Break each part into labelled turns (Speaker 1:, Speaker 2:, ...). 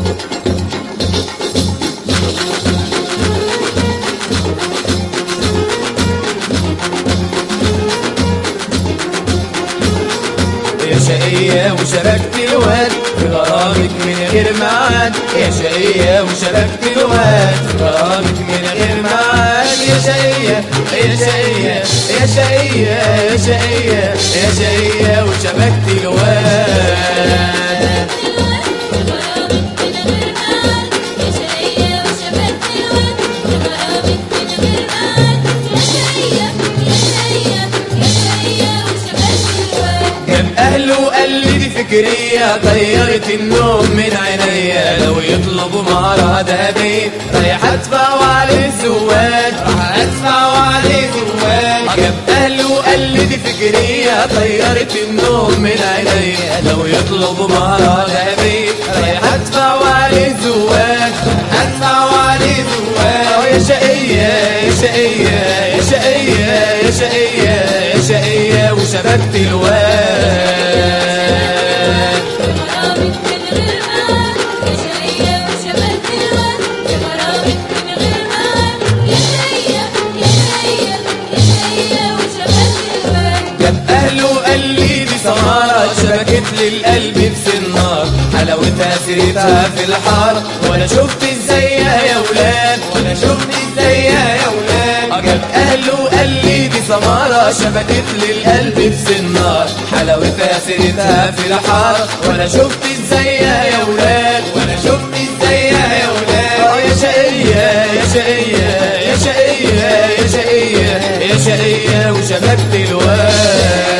Speaker 1: يا شقية وشبكت الواد في غرامك من غير معاد يا شقية وشبكت الواد في غرامك من غير معاد يا شقية يا شقية يا شقية يا شقية يا شقية وشبكت الواد جاب اهله وقال لي دي فكرية طيرت النوم من عينيا لو يطلبوا مهرها دهبي رايح ادفع وعليه الزواد راح ادفع وعليه زواد جاب اهله وقال لي دي فكرية طيرت النوم من عينيا لو يطلبوا مهرها دهبي رايح ادفع وعليه زواد ادفع وعليه زواد يا شقية يا شقية يا شقية يا شقية يا شقية وشبكت الواد جاب اهله وقال لي دي سمارة شبكت لي القلب في النار حلاوتها سيرتها في الحارة وانا شفت ازايها يا ولاد وانا شفت ازايها يا ولاد جاب اهله وقال لي دي سمارة شبكت لي القلب في النار حلاوتها سيرتها في الحارة وانا شفت ازايها يا ولاد وانا شفت ازايها يا ولاد اه يا شقية يا شقية يا شقية يا شقية يا شقية وشبكت الواد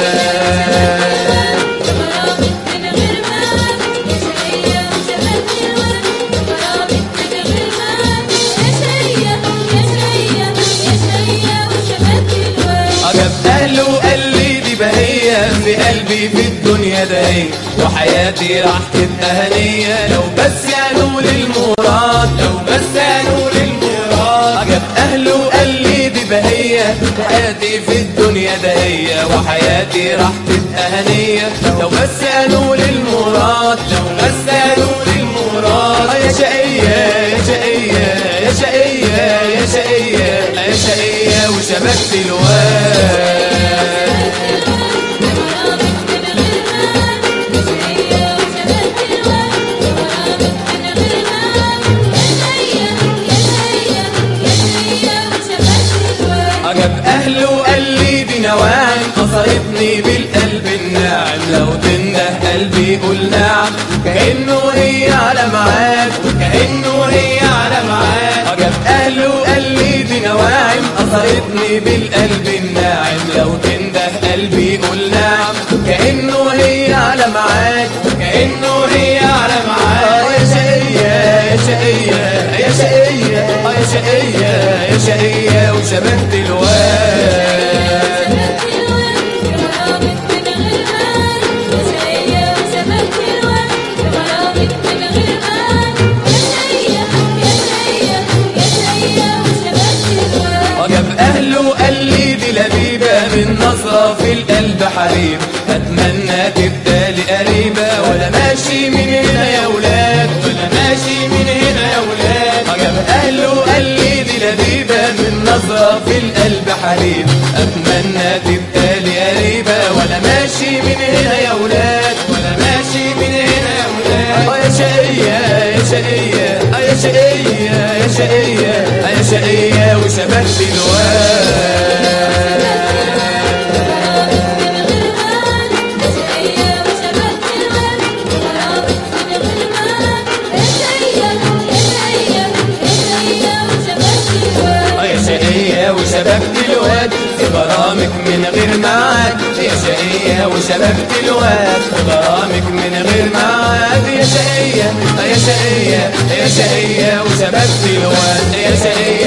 Speaker 1: جاب اهله وقال لي دي بهية في قلبي في الدنيا دهي وحياتي راح تبقى هنية لو بس ينول المراد لو بس ينول المراد جاب اهله وقال لي دي بهية حياتي في الدنيا دهية وحياتي راح تبقى هنية لو بس ينول المراد لو بس ينول المراد آه يا شقية يا شقية يا شقية يا شقية يا شقية وشبكت الواد عجب اهله وقال لي دي نوام قصرتني بالقلب الناعم لو تنده قلبي يقول نعم كانه هي على معاد كانه هي على معاد عجب اهله وقال لي دي نواعم قصرتني بالقلب الناعم لو تنده قلبي يقول نعم كانه هي على معاد كانه هي على معاد يا شقية يا شقية يا شقية يا شقية يا شقية وشبكت الواد جاب اهله وقال لي دي لبيبه من نظره في القلب حبيب اتمنى تبقى لي قريبه ولا ماشي من هنا يا ولاد ولا ماشي من هنا يا ولاد جاب اهله وقال لي دي لبيبه من نظره في القلب حبيب اتمنى تبقى لي قريبه ولا ماشي من هنا يا ولاد ولا ماشي من هنا يا ولاد اه يا شقيه يا شقيه اه يا شقيه يا شقيه اه يا شقيه وشبكت الواد اه يا شقية وشبكت الواد في غرامك من غير معاد يا شقية وشبكت الواد في غرامك من غير معاد يا شقية اه يا شقية يا شقية وشبكت الواد يا شقية